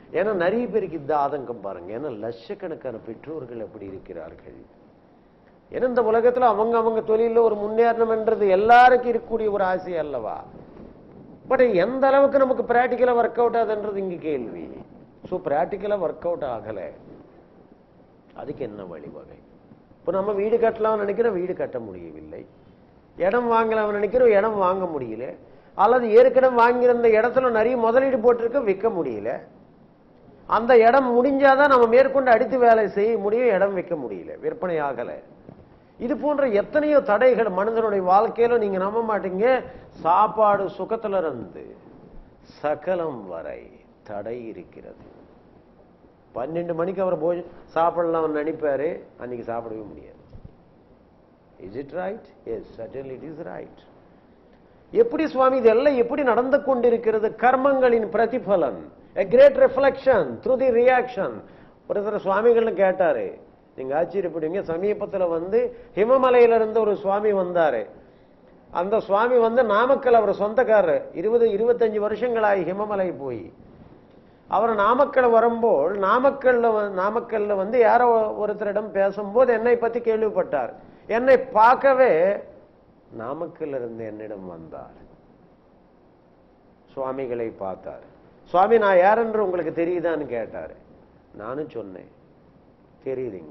ஏன்னா நிறைய பேருக்கு இந்த ஆதங்கம் பாருங்க ஏன்னா லட்சக்கணக்கான பெற்றோர்கள் அப்படி இருக்கிறார்கள் ஏன்னா இந்த உலகத்துல அவங்க அவங்க தொழில ஒரு முன்னேறணும் என்றது எல்லாருக்கும் இருக்கக்கூடிய ஒரு ஆசை அல்லவா பட் எந்த அளவுக்கு நமக்கு பிராக்டிக்கலா ஒர்க் அவுட் ஆகுதுன்றது இங்க கேள்வி ஸோ பிராக்டிக்கலா ஒர்க் அவுட் ஆகல அதுக்கு என்ன வழிவகை இப்போ நம்ம வீடு கட்டலாம் நினைக்கிறோம் வீடு கட்ட முடியவில்லை இடம் வாங்கலாம் நினைக்கிறோம் இடம் வாங்க முடியல அல்லது ஏற்கனவே வாங்கியிருந்த இடத்துல நிறைய முதலீடு போட்டிருக்க விற்க முடியல அந்த இடம் முடிஞ்சாதான் நம்ம மேற்கொண்டு அடுத்து வேலை செய்ய முடியும் இடம் வைக்க முடியல விற்பனை ஆகல இது போன்ற எத்தனையோ தடைகள் மனிதனுடைய வாழ்க்கையில நீங்க நம்ப மாட்டீங்க சாப்பாடு சுகத்துல இருந்து சகலம் வரை தடை இருக்கிறது பன்னெண்டு மணிக்கு அவர் போய் சாப்பிடலாம் நினைப்பாரு அன்னைக்கு சாப்பிடவே முடியாது is it right yes certainly it is right எப்படி சுவாமி இதெல்லாம் எப்படி நடந்து கொண்டிருக்கிறது கர்மங்களின் பிரதிபலன் a great reflection through the reaction ஒருத்தர் சுவாமிகள்னு கேட்டாரு நீங்க ஆச்சரியப்படுவீங்க சமீபத்துல வந்து ஹிமமலையில இருந்து ஒரு சுவாமி வந்தாரு அந்த சுவாமி வந்து நாமக்கல் அவர் சொந்தக்காரர் இருபது இருபத்தஞ்சு வருஷங்களாகி ஹிமமலை போய் அவர் நாமக்கல் வரும்போது நாமக்கல்ல வ- நாமக்கல்ல வந்து யாரோ ஒருத்தரிடம் பேசும்போது என்னை பத்தி கேள்விப்பட்டார் என்னை பார்க்கவே நாமக்கல்ல இருந்து என்னிடம் வந்தார் சுவாமிகளை பார்த்தார் சுவாமி நான் யாரென்று உங்களுக்கு தெரியுதான்னு கேட்டாரு நானும் சொன்னேன் தெரியுதுங்க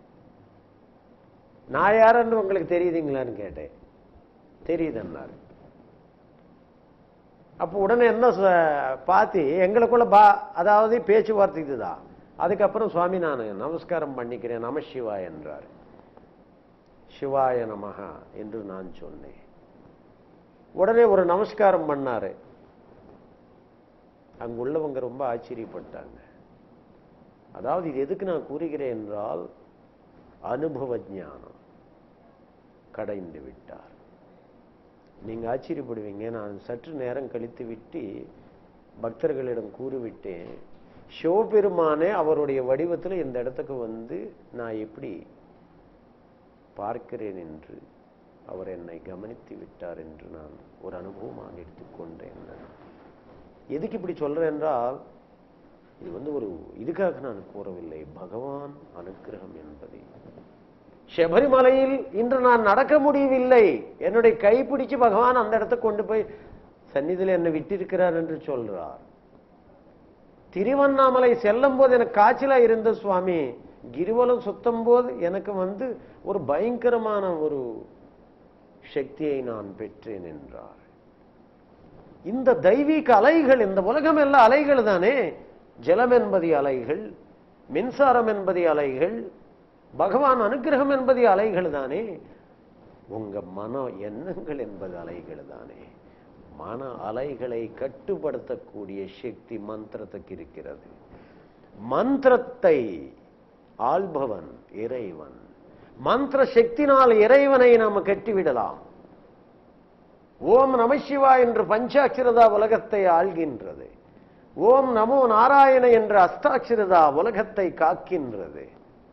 நான் யாரென்று உங்களுக்கு தெரியுதுங்களான்னு கேட்டேன் தெரியுதுன்னாரு அப்போ உடனே என்ன ச- பாத்தி எங்களுக்குள்ள பா அதாவது பேச்சுவார்த்தை இதுதான் அதுக்கப்புறம் சுவாமி நான் நமஸ்காரம் பண்ணிக்கிறேன் நம சிவாய் என்றார் சிவாய நமஹா என்று நான் சொன்னேன் உடனே ஒரு நமஸ்காரம் பண்ணாரு அங்குள்ளவங்க ரொம்ப ஆச்சரியப்பட்டாங்க அதாவது இது எதுக்கு நான் கூறுகிறேன் என்றால் அனுபவ ஞானம் கடைந்து விட்டார் நீங்க ஆச்சரியப்படுவீங்க நான் சற்று நேரம் கழித்து விட்டு பக்தர்களிடம் கூறிவிட்டேன் சிவபெருமானே அவருடைய வடிவத்தில் இந்த இடத்துக்கு வந்து நான் எப்படி பார்க்கிறேன் என்று அவர் என்னை கவனித்து விட்டார் என்று நான் ஒரு அனுபவமாக எடுத்துக்கொண்டேன் எதுக்கு இப்படி சொல்றேன் என்றால் இது வந்து ஒரு இதுக்காக நான் கூறவில்லை பகவான் அனுக்கிரகம் என்பதை சபரிமலையில் இன்று நான் நடக்க முடியவில்லை என்னுடைய கைப்பிடிச்சு பகவான் அந்த இடத்துக்கு கொண்டு போய் சந்நிதியில் என்னை விட்டிருக்கிறார் என்று சொல்றார் திருவண்ணாமலை செல்லும் போது எனக்கு காய்ச்சலா இருந்த சுவாமி கிரிவலம் சுத்தும் போது எனக்கு வந்து ஒரு பயங்கரமான ஒரு சக்தியை நான் பெற்றேன் என்றார் இந்த தெய்வீக அலைகள் இந்த உலகம் எல்லாம் அலைகள் தானே ஜலம் என்பது அலைகள் மின்சாரம் என்பது அலைகள் பகவான் அனுக்கிரகம் என்பது அலைகள் தானே உங்க மன எண்ணங்கள் என்பது அலைகள் தானே மன அலைகளை கட்டுப்படுத்தக்கூடிய சக்தி மந்திரத்துக்கு இருக்கிறது மந்திரத்தை ஆள்பவன் இறைவன் மந்திர சக்தினால் இறைவனை நாம் கட்டிவிடலாம் ஓம் நமசிவா என்று பஞ்சாட்சிரதா உலகத்தை ஆள்கின்றது ஓம் நமோ நாராயண என்ற அஷ்டாட்சிரதா உலகத்தை காக்கின்றது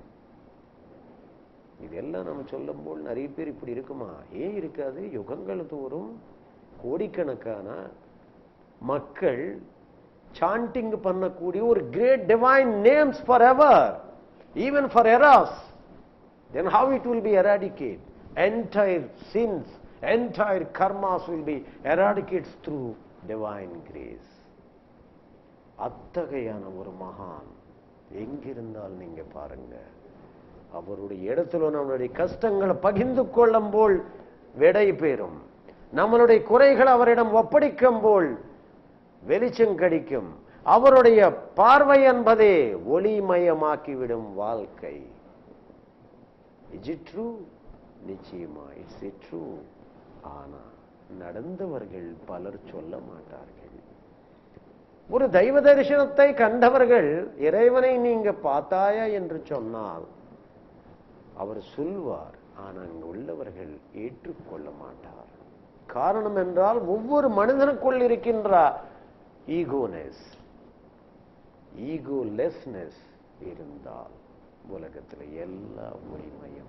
இதெல்லாம் நம்ம சொல்லும் போல் நிறைய பேர் இப்படி இருக்குமா ஏன் இருக்காது யுகங்கள் தோறும் கோடிக்கணக்கான மக்கள் சாண்டிங் பண்ணக்கூடிய ஒரு great divine names forever even for eras then how it will be eradicate entire sins entire karmas will be eradicated through divine grace அத்தகையான ஒரு மகான் எங்கிருந்தால் நீங்க பாருங்க அவருடைய இடத்துல நம்மளுடைய கஷ்டங்களை பகிர்ந்து கொள்ளும் போல் விடை பெறும் நம்மளுடைய குறைகள் அவரிடம் ஒப்படைக்கும் போல் வெளிச்சம் கிடைக்கும் அவருடைய பார்வை என்பதே ஒளிமயமாக்கிவிடும் வாழ்க்கை இஸ் இட் ட்ரூ நிச்சயமா இட்ஸ் இட் ட்ரூ ஆனா நடந்தவர்கள் பலர் சொல்ல மாட்டார்கள் ஒரு தெய்வ தரிசனத்தை கண்டவர்கள் இறைவனை நீங்க பார்த்தாயா என்று சொன்னால் அவர் சொல்வார் ஆனா அங்கு உள்ளவர்கள் ஏற்றுக்கொள்ள மாட்டார் காரணம் என்றால் ஒவ்வொரு மனிதனுக்குள் இருக்கின்ற ஈகோனஸ் ஈகோலெஸ்னஸ் இருந்தால் உலகத்தில் எல்லா ஒளிமயம்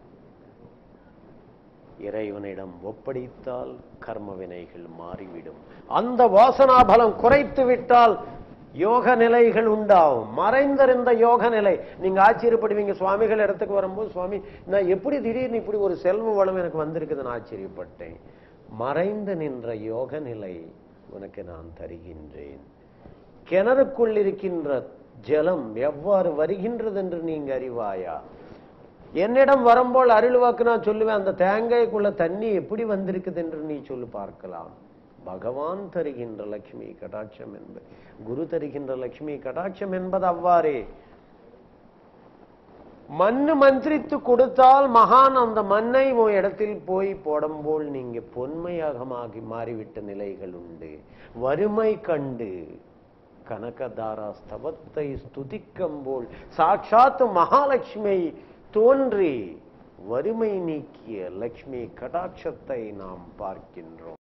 இறைவனிடம் ஒப்படைத்தால் கர்ம வினைகள் மாறிவிடும் அந்த வாசனாபலம் குறைத்து விட்டால் யோக நிலைகள் உண்டாகும் மறைந்திருந்த யோக நிலை நீங்க ஆச்சரியப்படுவீங்க சுவாமிகள் இடத்துக்கு வரும்போது சுவாமி நான் எப்படி திடீர்னு இப்படி ஒரு செல்வ வளம் எனக்கு வந்திருக்குதுன்னு ஆச்சரியப்பட்டேன் மறைந்து நின்ற யோக நிலை உனக்கு நான் தருகின்றேன் கிணறுக்குள் இருக்கின்ற ஜலம் எவ்வாறு வருகின்றது என்று நீங்க அறிவாயா என்னிடம் வரும்போது அருள்வாக்கு நான் சொல்லுவேன் அந்த தேங்காய்க்குள்ள தண்ணி எப்படி வந்திருக்குது என்று நீ சொல்லி பார்க்கலாம் பகவான் தருகின்ற லட்சுமி கடாட்சம் என்பது குரு தருகின்ற லட்சுமி கடாட்சம் என்பது அவ்வாறே மண்ணு மந்திரித்து கொடுத்தால் மகான் அந்த மண்ணை உன் இடத்தில் போய் போடும்போல் நீங்க பொன்மையாக மாகி மாறிவிட்ட நிலைகள் உண்டு வறுமை கண்டு கனகதாரா ஸ்தவத்தை ஸ்துதிக்கும் போல் சாட்சாத் மகாலட்சுமி தோன்றி வறுமை நீக்கிய லட்சுமி கடாட்சத்தை நாம் பார்க்கின்றோம்